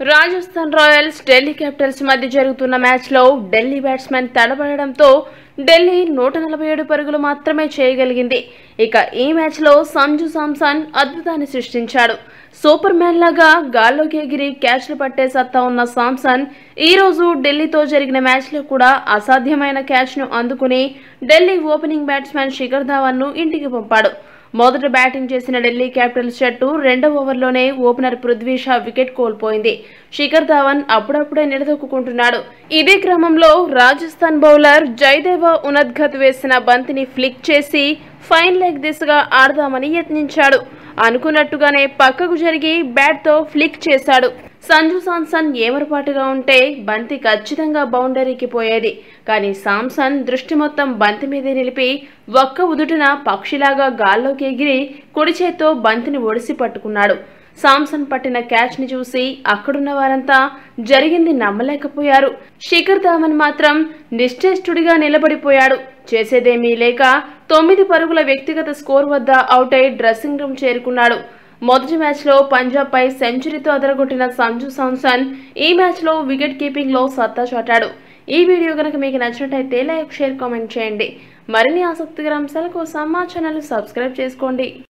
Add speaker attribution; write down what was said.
Speaker 1: Rajasthan Royals Delhi Capitals మధ్య జరుగుతున్న మ్యాచ్లో ఢిల్లీ బ్యాట్స్మెన్ తడబడడంతో ఢిల్లీ నూట నలభై ఏడు పరుగులు మాత్రమే చేయగలిగింది ఇక ఈ మ్యాచ్లో సంజు సామ్సన్ అద్భుతాన్ని సృష్టించాడు సూపర్ మ్యాన్ లాగా గాల్లోకి ఎగిరి క్యాచ్లు పట్టే సత్తా ఉన్న సామ్సన్ ఈ రోజు ఢిల్లీతో జరిగిన మ్యాచ్లో కూడా అసాధ్యమైన క్యాచ్ను అందుకుని ఢిల్లీ ఓపెనింగ్ బ్యాట్స్మెన్ శిఖర్ ధావన్ను ఇంటికి పంపాడు మొదట బ్యాటింగ్ చేసిన ఢిల్లీ క్యాపిటల్స్ జట్టు రెండవ ఓవర్లోనే ఓపెనర్ పృథ్వీ షా వికెట్ కోల్పోయింది శిఖర్ ధావన్ అప్పుడప్పుడే నిలదొక్కుంటున్నాడు ఇదే క్రమంలో రాజస్థాన్ బౌలర్ జయదేవ ఉనద్ఘత్ వేసిన బంతిని ఫ్లిక్ చేసి ఫైన్ లెగ్ దిశగా ఆడదామని యత్నించాడు అనుకున్నట్టుగానే పక్కకు జరిగి బ్యాట్తో ఫ్లిక్ చేశాడు సంజు సామ్సన్ ఏమరపాటుగా ఉంటే బంతి ఖచ్చితంగా బౌండరీకి పోయేది కానీ సామ్సన్ దృష్టి మొత్తం బంతి మీదే నిలిపి ఒక్క ఉదుటిన పక్షిలాగా గాల్లోకి ఎగిరి కుడి చేత్తో బంతిని ఒడిసి పట్టుకున్నాడు సామ్సన్ పట్టిన క్యాచ్ ని చూసి అక్కడున్న వారంతా జరిగింది నమ్మలేకపోయారు శిఖర్ ధావన్ మాత్రం నిశ్చేష్టుడిగా నిలబడిపోయాడు చేసేదేమీ లేక తొమ్మిది పరుగుల వ్యక్తిగత స్కోర్ వద్ద అవుట్ అయి డ్రెస్సింగ్ రూమ్ చేరుకున్నాడు మొదటి మ్యాచ్లో పంజాబ్ పై సెంచరీతో అదరగొట్టిన సంజు సామ్సన్ ఈ మ్యాచ్లో వికెట్ కీపింగ్లో సత్తా చాటాడు ఈ వీడియో కనుక మీకు నచ్చినట్టయితే లైక్ షేర్ కామెంట్ చేయండి మరిన్ని ఆసక్తికర అంశాల కోసం మా ఛానల్ సబ్స్క్రైబ్ చేసుకోండి